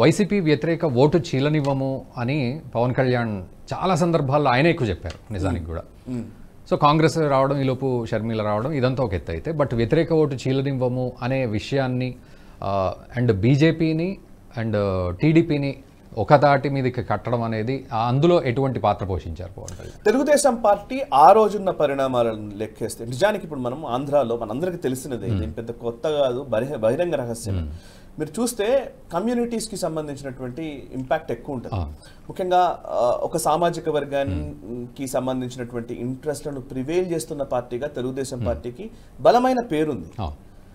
YCP వ్యతిరేక vote చీలనివ్వము అని పవన్ కళ్యాణ్ చాలా సందర్భాల్లో ఆయనే ఎక్కువ చెప్పారు నిజానికి కూడా సో కాంగ్రెస్ రావడం ఈలోపు షర్మిల రావడం ఇదంతా ఒక ఎత్తు అయితే బట్ వ్యతిరేక ఓటు చీలనివ్వము అనే విషయాన్ని అండ్ బీజేపీని అండ్ టీడీపీని ఒక దాటి మీదకి కట్టడం అనేది ఆ అందులో ఎటువంటి పాత్ర పోషించారు పవన్ కళ్యాణ్ తెలుగుదేశం పార్టీ ఆ రోజున్న పరిణామాలను లెక్కేస్తే నిజానికి ఇప్పుడు మనం ఆంధ్రాలో మనందరికీ తెలిసినదే ఇది పెద్ద కొత్త కాదు బహిర- బహిరంగ రహస్యం మీరు చూస్తే కమ్యూనిటీస్ కి సంబంధించినటువంటి ఇంపాక్ట్ ఎక్కువ ఉంటుంది ముఖ్యంగా ఆ, ఒక సామాజిక వర్గానికి సంబంధించినటువంటి ఇంట్రెస్ట్లను ప్రివేల్ చేస్తున్న పార్టీగా తెలుగుదేశం పార్టీకి బలమైన పేరుంది ఆ,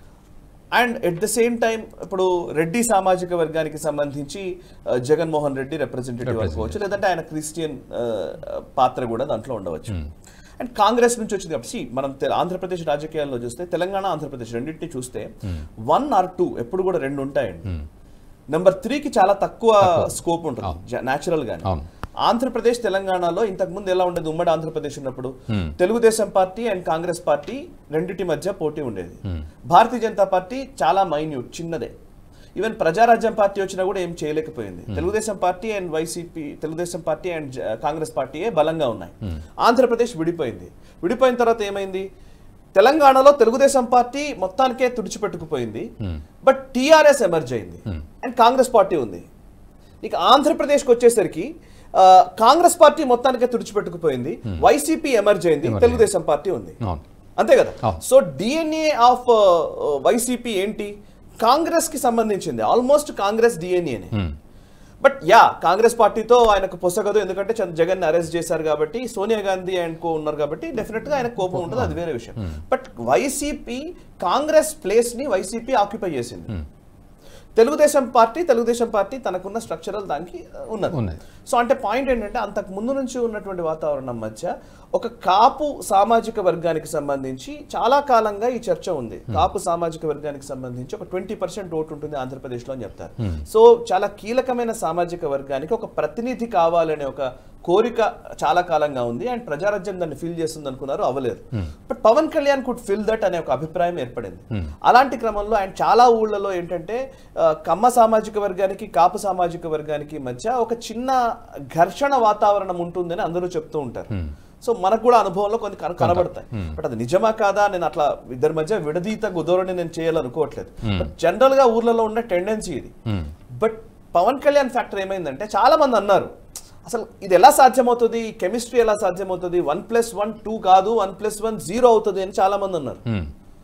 and at the same time ఇప్పుడు రెడ్డి సామాజిక వర్గానికి సంబంధించి ఆ, జగన్మోహన్ రెడ్డి రిప్రజెంటేటివ్ అనుకోవచ్చు లేదంటే ఆయన క్రిస్టియన్ ఆ, పాత్ర కూడా దాంట్లో ఉండవచ్చు అండ్ కాంగ్రెస్ నుంచి వచ్చింది కాబట్టి see, మనం తె- ఆంధ్రప్రదేశ్ రాజకీయాల్లో చూస్తే తెలంగాణ ఆంధ్రప్రదేశ్ రెండింటిని చూస్తే వన్ ఆర్ టూ ఎప్పుడు కూడా రెండు ఉంటాయండి నెంబర్ త్రీకి చాలా తక్కువ స్కోప్ ఉంటుంది న్యాచురల్ గానే అవును. ఆంధ్రప్రదేశ్ తెలంగాణలో ఇంతకు ముందు ఎలా ఉండేది ఉమ్మడి ఆంధ్రప్రదేశ్ ఉన్నప్పుడు Telugu Desam party and Congress party రెండిటి మధ్య పోటీ ఉండేది భారతీయ జనతా పార్టీ చాలా మైన్యూట్ చిన్నదే ఈవెన్ ప్రజారాజ్యం పార్టీ వచ్చినా కూడా ఏం చేయలేకపోయింది Telugu Desam party and YCP Telugu Desam party and జ- కాంగ్రెస్ పార్టీయే బలంగా ఉన్నాయి ఆంధ్రప్రదేశ్ విడిపోయింది విడిపోయిన తర్వాత ఏమైంది తెలంగాణలో తెలుగుదేశం పార్టీ మొత్తానికే తుడిచిపెట్టుకుపోయింది బట్ టీఆర్ఎస్ ఎమర్జ్ అయింది అండ్ కాంగ్రెస్ పార్టీ ఉంది ఇక ఆంధ్రప్రదేశ్కి వచ్చేసరికి ఆ, కాంగ్రెస్ పార్టీ మొత్తానికే తుడిచిపెట్టుకుపోయింది వైసీపీ ఎమర్జ్ అయింది తెలుగుదేశం పార్టీ ఉంది అవును అంతే కదా అవును. సో డిఎన్ఏ ఆఫ్ వైసీపీ ఏంటి కాంగ్రెస్ కి సంబంధించింది ఆల్మోస్ట్ కాంగ్రెస్ డిఎన్ఏనే బట్ యా కాంగ్రెస్ పార్టీతో ఆయనకు పొసగదు ఎందుకంటే చంద్ర- జగన్ అరెస్ట్ చేశారు కాబట్టి సోనియా గాంధీ అండ్ కో ఉన్నారు కాబట్టి డెఫినెట్ గా ఆయన కోపం ఉంటుంది అది వేరే విషయం బట్ వైసీపీ కాంగ్రెస్ ప్లేస్ ని వైసీపీ ఆక్యుపై చేసింది తెలుగుదేశం పార్టీ తెలుగుదేశం పార్టీ తనకున్న స్ట్రక్చరల్ దానికి uh, ఉన్నది ఉన్నది. సో అంటే పాయింట్ ఏంటంటే అంతకు ముందు నుంచి ఉన్నటువంటి వాతావరణం మధ్య ఒక కాపు సామాజిక వర్గానికి సంబంధించి చాలా కాలంగా ఈ చర్చ ఉంది కాపు సామాజిక వర్గానికి సంబంధించి ఒక ట్వంటీ పర్సెంట్ ఓటు ఉంటుంది ఆంధ్రప్రదేశ్లో అని చెప్తారు సో చాలా కీలకమైన సామాజిక వర్గానికి ఒక ప్రతినిధి కావాలనే ఒక కోరిక చాలా కాలంగా ఉంది అండ్ ప్రజారాజ్యం దాన్ని ఫిల్ చేస్తుంది అనుకున్నారు అవ్వలేదు but Pawan Kalyan could fill that అనే ఒక అభిప్రాయం ఏర్పడింది అలాంటి క్రమంలో అండ్ చాలా ఊళ్ళలో ఏంటంటే ఆ, కమ్మ సామాజిక వర్గానికి కాపు సామాజిక వర్గానికి మధ్య ఒక చిన్న ఘర్షణ వాతావరణం ఉంటుందని అందరూ చెప్తూ ఉంటారు సో మనకు కూడా అనుభవంలో కొన్ని కన- కనబడతాయి బట్ అది నిజమా కాదా నేను అట్లా ఇద్దరి మధ్య విడదీత గుదోరని నేను చేయాలనుకోవట్లేదు బట్ జనరల్ గా ఊర్లలో ఉన్న టెండెన్సీ ఇది బట్ పవన్ కళ్యాణ్ ఫ్యాక్టర్ ఏమైందంటే చాలా మంది అన్నారు అసలు ఇది ఎలా సాధ్యమవుతుంది కెమిస్ట్రీ ఎలా సాధ్యమవుతుంది వన్ ప్లస్ వన్ టూ కాదు వన్ ప్లస్ వన్ జీరో అవుతుంది అని చాలా మంది అన్నారు Hmm.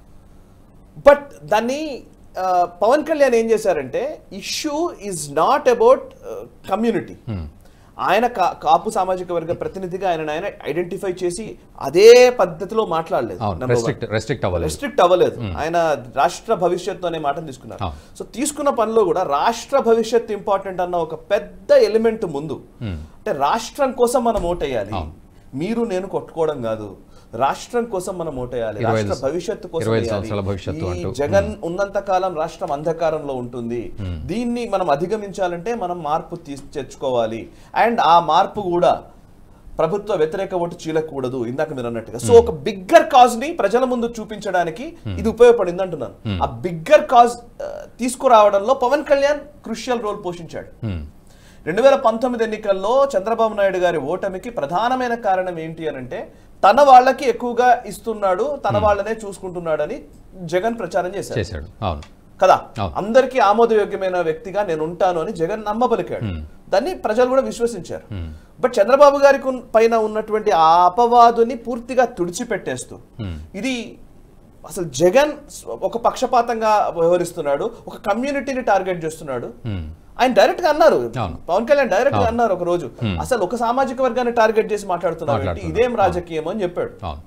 బట్ దాన్ని ఆ, పవన్ కళ్యాణ్ ఏం చేశారంటే issue is not about community ఆయన కా- కాపు సామాజిక వర్గ ప్రతినిధిగా ఆయన ఆయన ఐడెంటిఫై చేసి అదే పద్ధతిలో మాట్లాడలేదు అవును number one. రెస్ట్రిక్ట్ రెస్ట్రిక్ట్ అవ్వలేదు రెస్ట్రిక్ట్ అవ్వలేదు ఆయన రాష్ట్ర భవిష్యత్తు అనే మాటను తీసుకున్నారు అవును. సో తీసుకున్న పనిలో కూడా రాష్ట్ర భవిష్యత్తు ఇంపార్టెంట్ అన్న ఒక పెద్ద ఎలిమెంట్ ముందు అంటే రాష్ట్రం కోసం మనం ఓటేయాలి మీరు నేను కొట్టుకోవడం కాదు రాష్ట్రం కోసం మనం ఓటేయాలి ఇరవై రాష్ట్ర ఐదు- భవిష్యత్తు కోసం ఇరవై ఐదు వేయాలి. సంవత్సరాల భవిష్యత్తు ఈ అంటూ. జగన్ ఉన్నంత కాలం రాష్ట్రం అంధకారంలో ఉంటుంది దీన్ని మనం అధిగమించాలంటే మనం మార్పు తీసి తెచ్చుకోవాలి అండ్ ఆ మార్పు కూడా ప్రభుత్వ వ్యతిరేక ఓటు చీలకూడదు ఇందాక మీరు అన్నట్టుగా సో ఒక బిగ్గర్ కాజ్ ని ప్రజల ముందు చూపించడానికి ఇది ఉపయోగపడింది అంటున్నాను ఆ బిగ్గర్ కాజ్ తీసుకురావడంలో పవన్ కళ్యాణ్ క్రుషియల్ రోల్ పోషించాడు Hmm. రెండు వేల పంతొమ్మిది ఎన్నికల్లో చంద్రబాబు నాయుడు గారి ఓటమికి ప్రధానమైన కారణం ఏంటి అని అంటే తన వాళ్ళకి ఎక్కువగా ఇస్తున్నాడు తన వాళ్ళనే చూసుకుంటున్నాడని జగన్ ప్రచారం చేశారు చేశాడు అవును కదా అవును. అందరికీ ఆమోదయోగ్యమైన వ్యక్తిగా నేను ఉంటాను అని జగన్ నమ్మబలికాడు దాన్ని ప్రజలు కూడా విశ్వసించారు బట్ చంద్రబాబు గారికి ఉన్- పైన ఉన్నటువంటి ఆ అపవాదుని పూర్తిగా తుడిచిపెట్టేస్తూ ఇది అసలు జగన్ స్వ- ఒక పక్షపాతంగా వ్యవహరిస్తున్నాడు ఒక కమ్యూనిటీని టార్గెట్ చేస్తున్నాడు ఆయన డైరెక్ట్ గా అన్నారు అవును. పవన్ కళ్యాణ్ డైరెక్ట్ గా అన్నారు ఒక రోజు అసలు ఒక సామాజిక వర్గాన్ని టార్గెట్ చేసి మాట్లాడుతున్నారు ఏంటి? మాట్లాడుతున్నారు. ఇదేం రాజకీయం అని చెప్పాడు అవును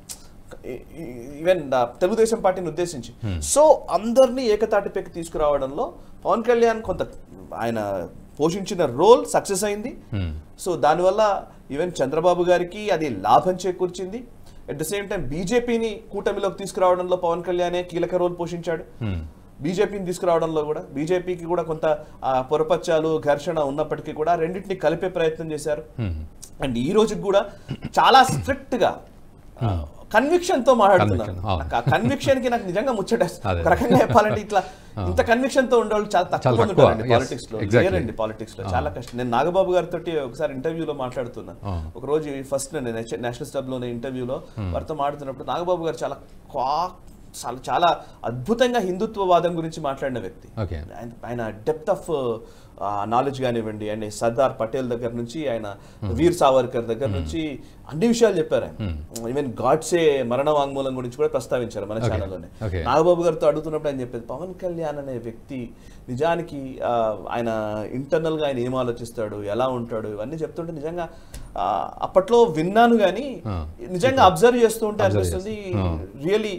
ఈవెన్ తెలుగుదేశం పార్టీని ఉద్దేశించి సో అందరినీ ఏకతాటిపైకి తీసుకురావడంలో పవన్ కళ్యాణ్ కొంత ఆయన పోషించిన రోల్ సక్సెస్ అయింది సో దానివల్ల ఈవెన్ చంద్రబాబు గారికి అది లాభం చేకూర్చింది అట్ ద సేమ్ టైం బీజేపీని కూటమిలోకి తీసుకురావడంలో పవన్ కళ్యాణే కీలక రోల్ పోషించాడు బీజేపీని తీసుకురావడంలో కూడా బీజేపీకి కూడా కొంత ఆ, పొరపచ్చాలు ఘర్షణ ఉన్నప్పటికీ కూడా రెండింటిని కలిపే ప్రయత్నం చేశారు అండ్ ఈ రోజుకి కూడా చాలా స్ట్రిక్ట్ గా ఆ, కన్విక్షన్ తో మాట్లాడుతున్నాను Conviction, అవును. నాకు ఆ కన్విక్షన్ కి నాకు నిజంగా ముచ్చటేస్తుంది అదే. ఒక రకంగా చెప్పాలంటే ఇట్లా ఇంత కన్విక్షన్ తో ఉండేవాళ్ళు చాలా తక్కువ చాలా మంది తక్కువ, ఉంటారండి yes, పాలిటిక్స్ లో exactly. లేరండి పాలిటిక్స్ లో చాలా కష్టం నేను నాగబాబు గారితో ఒకసారి ఇంటర్వ్యూలో మాట్లాడుతున్నాను ఒక రోజు ఫస్ట్ నేను నేషనల్ స్టబ్ లోనే ఇంటర్వ్యూలో వారితో మాట్లాడుతున్నప్పుడు నాగబాబు గారు చాలా క్వా- చాలా చాలా అద్భుతంగా హిందుత్వవాదం గురించి మాట్లాడిన వ్యక్తి ఓకే ఆయన ఆయన డెప్త్ ఆఫ్ నాలెడ్జ్ కానివ్వండి అండ్ సర్దార్ పటేల్ దగ్గర నుంచి ఆయన వీర్ సావర్కర్ దగ్గర నుంచి అన్ని విషయాలు చెప్పారు ఆయన ఈవెన్ గాడ్సే మరణ వాంగ్మూలం గురించి కూడా ప్రస్తావించారు మన ఛానల్లోనే Okay. నాగబాబు గారితో అడుగుతున్నప్పుడు ఆయన చెప్పేది పవన్ కళ్యాణ్ అనే వ్యక్తి నిజానికి ఆ, ఆయన internal గా ఆయన ఏం ఆలోచిస్తాడు ఎలా ఉంటాడు ఇవన్నీ చెప్తుంటే నిజంగా ఆ, అప్పట్లో విన్నాను కానీ నిజంగా అబ్జర్వ్ చేస్తూ ఉంటే అనిపిస్తుంది రియలీ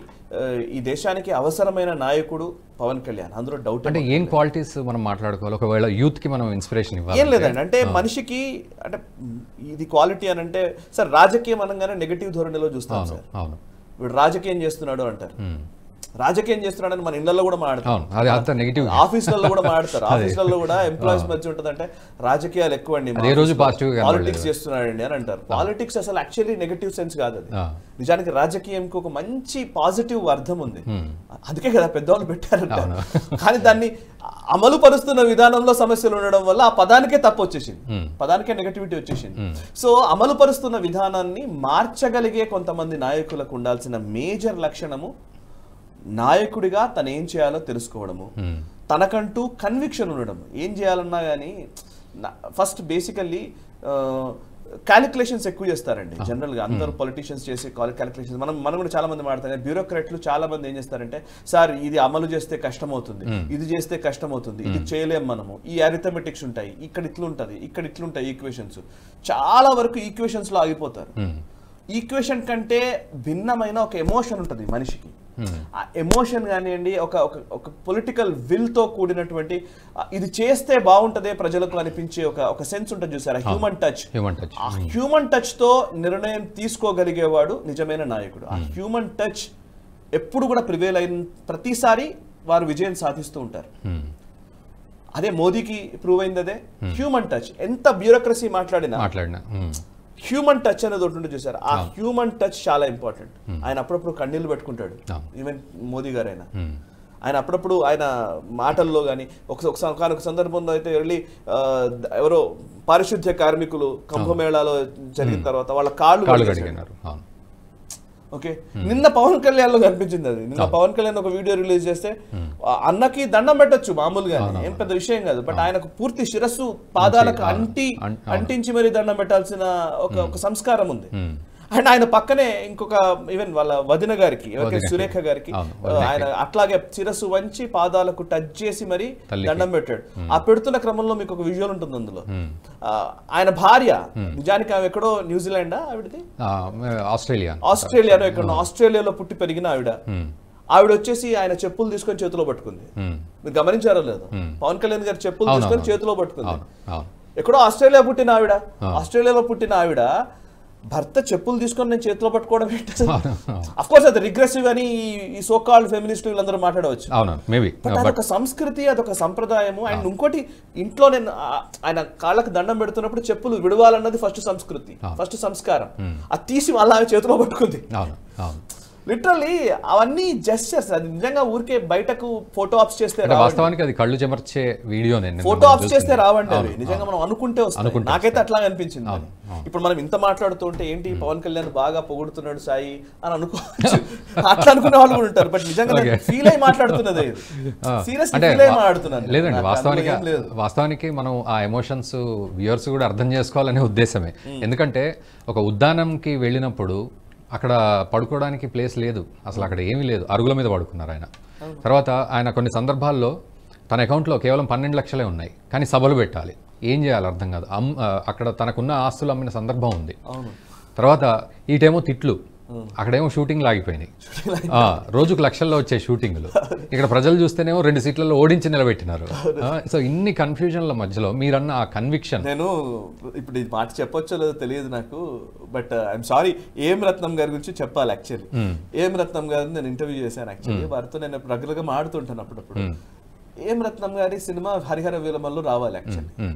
ఈ దేశానికి అవసరమైన నాయకుడు పవన్ కళ్యాణ్ అందులో డౌట్ అంటే ఏం క్వాలిటీస్ మనం మాట్లాడుకోవాలి ఒకవేళ యూత్ కి మనం ఇన్స్పిరేషన్ ఇవ్వాలి ఏం లేదండి అంటే మనిషికి అంటే ఇది క్వాలిటీ అని అంటే సార్ రాజకీయం అనగానే నెగటివ్ ధోరణిలో చూస్తాం అవును సార్ అవును వీడు రాజకీయం చేస్తున్నాడు అంటారు Hmm. రాజకీయం చేస్తున్నాడని మన ఇళ్లలో కూడా మాట్లాడతారు అవును అది అంత నెగిటివ్ ఆఫీసులలో కూడా మాట్లాడతారు ఆఫీసులలో కూడా ఎంప్లాయీస్ మధ్య ఉంటుందంటే రాజకీయాలు ఎక్కువ అండి అదే రోజు positive గా పాలిటిక్స్ చేస్తున్నాడండి అని అంటారు పాలిటిక్స్ అసలు యాక్చువల్లీ నెగటివ్ సెన్స్ కాదు అది ఆ. నిజానికి రాజకీయంకి ఒక మంచి పాజిటివ్ అర్థం ఉంది అందుకే కదా పెద్దవాళ్ళు పెట్టారంట కానీ దాన్ని అమలు పరుస్తున్న విధానంలో సమస్యలు ఉండడం వల్ల ఆ పదానికే తప్పు వచ్చేసింది పదానికే నెగటివిటీ వచ్చేసింది సో అమలు పరుస్తున్న విధానాన్ని మార్చగలిగే కొంతమంది నాయకులకు ఉండాల్సిన మేజర్ లక్షణము నాయకుడిగా తను ఏం చేయాలో తెలుసుకోవడము తనకంటూ కన్విక్షన్ ఉండడం ఏం చేయాలన్నా కానీ ఫస్ట్ బేసికల్లీ క్యాలిక్యులేషన్స్ ఎక్కువ చేస్తారండి జనరల్ గా అందరూ పొలిటీషియన్స్ చేసే క్యాలిక్యులేషన్స్ మనం మనం కూడా చాలా మంది మాట్లాడతారు బ్యూరోక్రాట్లు చాలా మంది ఏం చేస్తారంటే సార్ ఇది అమలు చేస్తే కష్టం అవుతుంది ఇది చేస్తే కష్టం అవుతుంది ఇది చేయలేం మనము ఈ అరిథమెటిక్స్ ఉంటాయి ఇక్కడ ఇట్లుంటది ఇక్కడ ఇట్లుంటాయి ఈక్వేషన్స్ చాలా వరకు ఈక్వేషన్స్ లో ఆగిపోతారు ఈక్వేషన్ కంటే భిన్నమైన ఒక ఎమోషన్ ఉంటుంది మనిషికి ఆ ఎమోషన్ కానివ్వండి ఒక ఒక ఒక పొలిటికల్ విల్తో కూడినటువంటి ఆ, ఇది చేస్తే బాగుంటదే ప్రజలకు అనిపించే ఒక ఒక సెన్స్ ఉంటుంది చూసారా హ్యూమన్ టచ్ హ్యూమన్ టచ్ ఆ హ్యూమన్ టచ్ తో నిర్ణయం తీసుకోగలిగేవాడు నిజమైన నాయకుడు ఆ హ్యూమన్ టచ్ ఎప్పుడు కూడా ప్రివేల్ అయిన ప్రతిసారి వారు విజయం సాధిస్తూ ఉంటారు అదే మోదీకి ప్రూవ్ అయింది అదే హ్యూమన్ టచ్ ఎంత బ్యూరోక్రసీ మాట్లాడినా మాట్లాడినా ఉమ్. హ్యూమన్ టచ్ అనేది ఒకటి ఉంటుంది చూసారు ఆ హ్యూమన్ టచ్ చాలా ఇంపార్టెంట్ ఆయన అప్పుడప్పుడు కన్నీళ్లు పెట్టుకుంటాడు అవును. ఈవెన్ మోదీ గారు అయినా ఉమ్. ఆయన అప్పుడప్పుడు ఆయన మాటల్లో కానీ ఒక ఒక సం- ఒకానొక సందర్భంలో అయితే వెళ్ళి ఆ, ద- ఎవరో పారిశుద్ధ్య కార్మికులు కుంభమేళాలో జరిగిన తర్వాత వాళ్ళ కాళ్ళు కాళ్ళు కడిగేశాడు. కడిగినారు అవును ఓకే నిన్న పవన్ కళ్యాణ్ లో కనిపించింది అది నిన్న పవన్ కళ్యాణ్ ఒక వీడియో రిలీజ్ చేస్తే ఆ అన్నకి దండం పెట్టొచ్చు మామూలుగా ఏం పెద్ద విషయం కాదు బట్ ఆయనకు పూర్తి శిరస్సు పాదాలకు అవును. అంటి అన్- అంటించి మరీ దండం పెట్టాల్సిన ఒక ఒక సంస్కారం ఉంది ఉమ్. అండ్ ఆయన పక్కనే ఇంకొక ఈవెన్ వాళ్ళ వదిన గారికి ఎవరికైతే వదినకి. సురేఖ గారికి అవును, ఆ, ఆయన అట్లాగే శిరస్సు వంచి పాదాలకు టచ్ చేసి మరి తల్లికి. దండం పెట్టాడు ఆ పెడుతున్న క్రమంలో మీకు ఒక విజువల్ ఉంటుంది అందులో ఉమ్. ఆ, ఆయన భార్య నిజానికి ఆమె ఎక్కడో న్యూజిలాండా ఆవిడది ఆ, ఆస్ట్రేలియా ఆస్ట్రేలియాలో ఎక్కడ ఆస్ట్రేలియాలో పుట్టి పెరిగిన ఆవిడ ఉమ్. ఆవిడ వచ్చేసి ఆయన చెప్పులు తీసుకొని చేతిలో పట్టుకుంది ఉమ్. మీరు గమనించారో లేదు పవన్ కళ్యాణ్ గారి చెప్పులు అవును, తీసుకొని అవును. చేతిలో పట్టుకుంది అవును అవును ఎక్కడో ఆస్ట్రేలియా పుట్టిన ఆవిడ ఆస్ట్రేలియాలో పుట్టిన ఆవిడ భర్త చెప్పులు తీసుకొని నేను చేతిలో పట్టుకోవడం ఏంటి అఫ్ కోర్స్ అది రిగ్రెసివ్ అని ఈ- ఈ సోకాల్డ్ ఫెమినిస్ట్ వీళ్ళందరూ మాట్లాడవచ్చు అవును మేబీ బట్ అదొక సంస్కృతి అదొక సంప్రదాయము అండ్ ఇంకోటి ఇంట్లో నేను ఆ- ఆయన కాళ్ళకి దండం పెడుతున్నప్పుడు చెప్పులు విడవాలన్నది ఫస్ట్ సంస్కృతి ఫస్ట్ సంస్కారం అది తీసి వాళ్ళ ఆమె చేతిలో పట్టుకుంది అవును అవును లిటరల్లీ అవన్నీ జెస్చర్స్ అది నిజంగా ఊరికే బయటకు ఫోటో ఆప్స్ చేస్తే అంటే రావండి వాస్తవానికి అది కళ్ళు చెమర్చే వీడియో నేను ఫోటో నిన్న ఆప్స్ చేస్తే చూసింది. రావండి అవి అవును, నిజంగా మనం అనుకుంటే వస్తాయి అనుకుంటే నాకైతే అట్లా అనిపించింది అవును, అవును. ఇప్పుడు మనం ఇంత మాట్లాడుతూ ఉంటే ఏంటి పవన్ కళ్యాణ్ బాగా పొగుడుతున్నాడు సాయి అని అనుకోవచ్చు అట్లా అనుకునే వాళ్ళు కూడా ఉంటారు బట్ నిజంగా Okay. ఫీల్ అయి మాట్లాడుతున్నది ఆ, సీరియస్ అంటే ఫీల్ అయి వా- మాట్లాడుతున్నాను లేదండి నాకు వాస్తవానికి అందులో ఏం లేదు వాస్తవానికి మనం ఆ ఎమోషన్స్ వ్యూయర్స్ కూడా అర్థం చేసుకోవాలనే ఉద్దేశమే ఎందుకంటే ఒక ఉద్యానంకి వెళ్ళినప్పుడు అక్కడ పడుకోవడానికి ప్లేస్ లేదు అసలు అక్కడ ఏమీ లేదు అరుగుల మీద పడుకున్నారు ఆయన తర్వాత ఆయన కొన్ని సందర్భాల్లో తన అకౌంట్లో కేవలం పన్నెండు లక్షలే ఉన్నాయి కానీ సభలు పెట్టాలి ఏం చేయాలి అర్థం కాదు అమ్ ఆ, అక్కడ తనకున్న ఆస్తులు అమ్మిన సందర్భం ఉంది అవును తర్వాత ఈటేమో తిట్లు అక్కడేమో షూటింగ్ లాగిపోయినాయి ఆ, రోజుకు లక్షల్లో వచ్చే షూటింగ్లు ఇక్కడ ప్రజలు చూస్తేనేమో రెండు సీట్లలో ఓడించి నిలబెట్టినారు ఆ, సో ఇన్ని కన్ఫ్యూజన్ల మధ్యలో మీరన్న ఆ కన్విక్షన్ నేను ఇప్పుడు ఈ మాట చెప్పొచ్చో లేదో తెలియదు నాకు బట్ ఐఎమ్ సారీ ఏం రత్నం గారి గురించి చెప్పాలి యాక్చువల్లీ ఏం రత్నం గారిని నేను ఇంటర్వ్యూ చేశాను యాక్చువల్లీ వారితో నేను రెగ్యులర్ గా మాడుతుంటాను అప్పుడప్పుడు ఏం రత్నం గారి సినిమా హరిహర విలమల్లో రావాలి యాక్చువల్లీ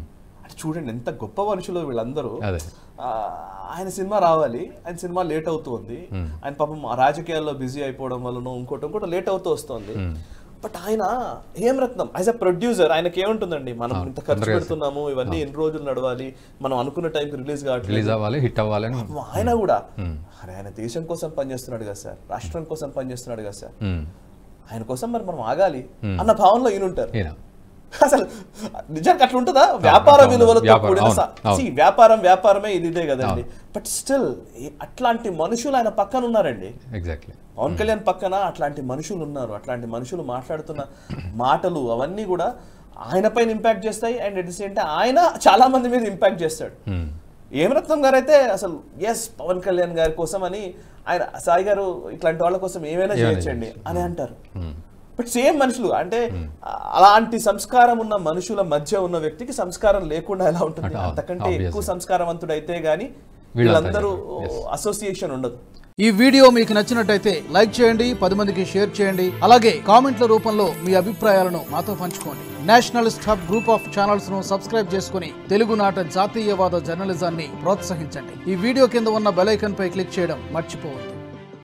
అంటే చూడండి ఎంత గొప్ప మనుషులు వీళ్ళందరూ అదే ఆ, ఆయన సినిమా రావాలి ఆయన సినిమా లేట్ అవుతుంది ఆయన పాపం ఆ రాజకీయాల్లో బిజీ అయిపోవడం వలన ఇంకోటి ఇంకోటి లేట్ అవుతూ వస్తుంది బట్ ఆయన ఏం రత్నం యాజ్ అ ప్రొడ్యూసర్ ఆయనకి ఏముంటుందండి మనం ఇంత ఖర్చు పెడుతున్నాము ఇవన్నీ ఎన్ని రోజులు నడవాలి మనం అనుకున్న టైంకి రిలీజ్ కావట్లేదు రిలీజ్ అవ్వాలి హిట్ అవ్వాలి అని పాపం ఆయన కూడా అరే ఆయన దేశం కోసం పనిచేస్తున్నాడు కదా సార్ రాష్ట్రం కోసం పనిచేస్తున్నాడు కదా సార్ ఉమ్. ఆయన కోసం మరి మనం ఆగాలి అన్న భావనలో ఈయన ఉంటారు ఈయన అసలు నిజానికి అట్లా ఉంటుందా వ్యాపార అవును, విలువలతో వ్యాపారం, కూడిన అవును, స- అవును. see, వ్యాపారం వ్యాపారమే ఇది ఇదే కదండి బట్ స్టిల్ అట్లాంటి మనుషులు ఆయన పక్కన ఉన్నారండి ఎగ్జాక్ట్లీ పవన్ కళ్యాణ్ పక్కన అట్లాంటి మనుషులు ఉన్నారు అట్లాంటి మనుషులు మాట్లాడుతున్న మాటలు అవన్నీ కూడా ఆయన పైన ఇంపాక్ట్ చేస్తాయి and at the same time ఆయన చాలా మంది మీద ఇంపాక్ట్ చేస్తాడు ఏమరత్నం గారు అయితే అసలు ఎస్ పవన్ కళ్యాణ్ గారి కోసం అని ఆయన సాయి గారు ఇట్లాంటి వాళ్ళ కోసం ఏమైనా చేయొచ్చండి అని అంటారు బట్ సేమ్ మనుషులు అంటే అలాంటి సంస్కారం ఉన్న మనుషుల మధ్య ఉన్న వ్యక్తికి సంస్కారం లేకుండా ఎలా ఉంటుంది అంటే అంతకంటే obviously. ఎక్కువ సంస్కారవంతుడు అయితే గానీ వీళ్ళంతా వీళ్ళందరూ అసోసియేషన్ ఉండదు ఈ వీడియో మీకు నచ్చినట్టయితే లైక్ చేయండి పది మందికి షేర్ చేయండి అలాగే కామెంట్ల రూపంలో మీ అభిప్రాయాలను మాతో పంచుకోండి nationalist hub group of channels ను సబ్స్క్రైబ్ చేసుకుని తెలుగునాట జాతీయవాద జర్నలిజాన్ని ప్రోత్సహించండి ఈ వీడియో కింద ఉన్న బెల్ ఐకాన్ పై క్లిక్ చేయడం మర్చిపోవద్దు